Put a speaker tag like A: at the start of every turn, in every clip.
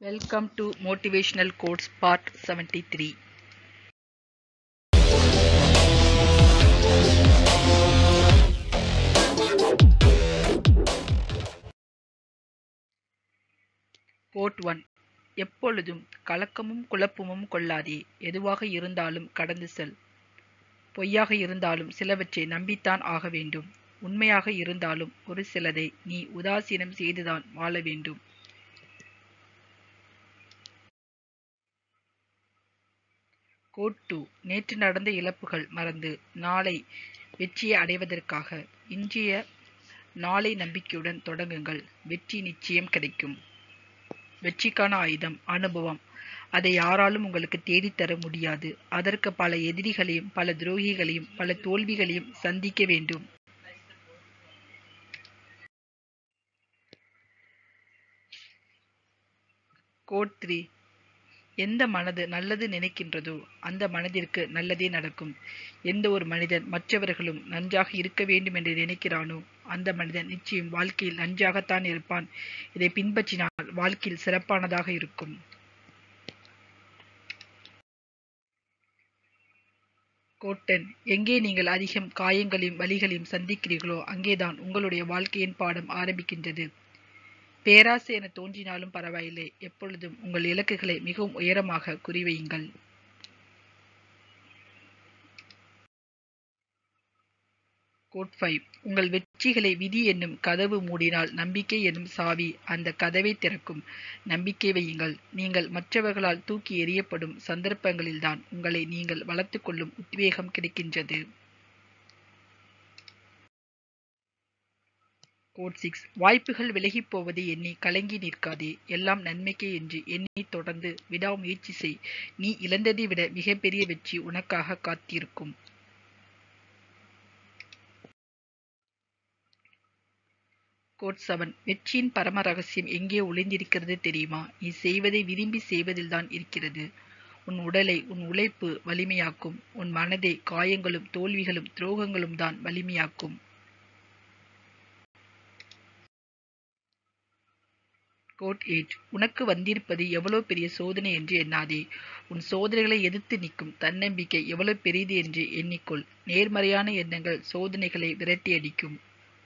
A: Welcome to Motivational Quotes Part 73. Quote one எப்பொழுதும் கலக்கமும் குழப்பமும் கொள்ளாதே எதுவாக இருந்தாலும் கடந்து செல் பொய்யாக இருந்தாலும் சிலவற்றை நம்பித்தான் ஆக வேண்டும் உண்மையாக இருந்தாலும் ஒரு சிலதை நீ உதாசீனம் செய்துதான் வாழ வேண்டும் கோட் டூ நேற்று நடந்த இழப்புகள் மறந்து நாளை வெற்றியை அடைவதற்காக இன்றைய நாளை நம்பிக்கையுடன் தொடங்குங்கள் வெற்றி நிச்சயம் கிடைக்கும் வெற்றிக்கான ஆயுதம் அனுபவம் அதை யாராலும் உங்களுக்கு தேடித்தர முடியாது அதற்கு பல எதிரிகளையும் பல துரோகிகளையும் பல தோல்விகளையும் சந்திக்க வேண்டும் கோட் த்ரீ எந்த மனது நல்லது நினைக்கின்றதோ அந்த மனதிற்கு நல்லதே நடக்கும் எந்த ஒரு மனிதன் மற்றவர்களும் நன்றாக இருக்க வேண்டும் என்று நினைக்கிறானோ அந்த மனிதன் நிச்சயம் வாழ்க்கையில் நன்றாகத்தான் இருப்பான் இதை பின்பற்றினால் வாழ்க்கையில் சிறப்பானதாக இருக்கும் கோட்டன் எங்கே நீங்கள் அதிகம் காயங்களையும் வலிகளையும் சந்திக்கிறீர்களோ அங்கேதான் உங்களுடைய வாழ்க்கையின் பாடம் ஆரம்பிக்கின்றது பேராசை என தோன்றினாலும் பரவாயில்லை எப்பொழுதும் உங்கள் இலக்குகளை மிகவும் உயரமாக குறிவையுங்கள் கோட் ஃபைவ் உங்கள் வெற்றிகளை விதி என்னும் கதவு மூடினால் நம்பிக்கை என்னும் சாவி அந்த கதவை திறக்கும் நம்பிக்கை வையுங்கள் நீங்கள் மற்றவர்களால் தூக்கி எறியப்படும் சந்தர்ப்பங்களில்தான் உங்களை நீங்கள் வளர்த்து கொள்ளும் உத்வேகம் கிடைக்கின்றது கோட் சிக்ஸ் வாய்ப்புகள் விலகிப் போவதை எண்ணி கலங்கி நிற்காதே எல்லாம் நன்மைக்கே என்று எண்ணி தொடர்ந்து விடாமுயற்சி செய் நீ இழந்ததை விட மிகப்பெரிய வெற்றி உனக்காக காத்திருக்கும் கோட் செவன் வெற்றியின் பரம ரகசியம் எங்கே ஒளிந்திருக்கிறது தெரியுமா நீ செய்வதை விரும்பி செய்வதில்தான் இருக்கிறது உன் உடலை உன் உழைப்பு வலிமையாக்கும் உன் மனதை காயங்களும் தோல்விகளும் துரோகங்களும் தான் வலிமையாக்கும் கோட் எயிட் உனக்கு வந்திருப்பது எவ்வளவு பெரிய சோதனை என்று எண்ணாதே உன் சோதனைகளை எதிர்த்து நிற்கும் தன்னம்பிக்கை எவ்வளவு பெரியது என்று எண்ணிக்கொள் நேர்மறையான எண்ணங்கள் சோதனைகளை விரட்டி அடிக்கும்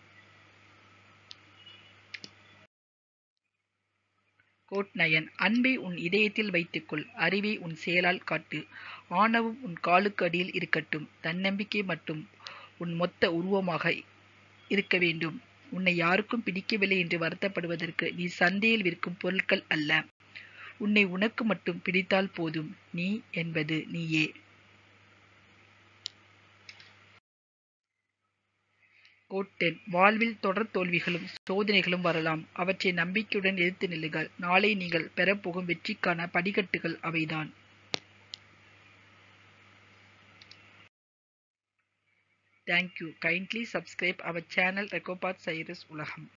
A: கோட் நயன் அன்பை உன் இதயத்தில் வைத்துக்கொள் அறிவை உன் செயலால் காட்டு ஆணவம் உன் காலுக்கு அடியில் இருக்கட்டும் தன்னம்பிக்கை மட்டும் உன் மொத்த உருவமாக இருக்க வேண்டும் உன்னை யாருக்கும் பிடிக்கவில்லை என்று வருத்தப்படுவதற்கு நீ சந்தையில் விற்கும் பொருட்கள் அல்ல உன்னை உனக்கு மட்டும் பிடித்தால் போதும் நீ என்பது நீயே கோட்டென் வாழ்வில் தொடர் தோல்விகளும் சோதனைகளும் வரலாம் அவற்றை நம்பிக்கையுடன் எதிர்த்து நில்லுங்கள் நாளை நீங்கள் பெறப்போகும் வெற்றிக்கான படிக்கட்டுகள் அவைதான் Thank you. Kindly subscribe our channel Recopath Cyrus Ulaham.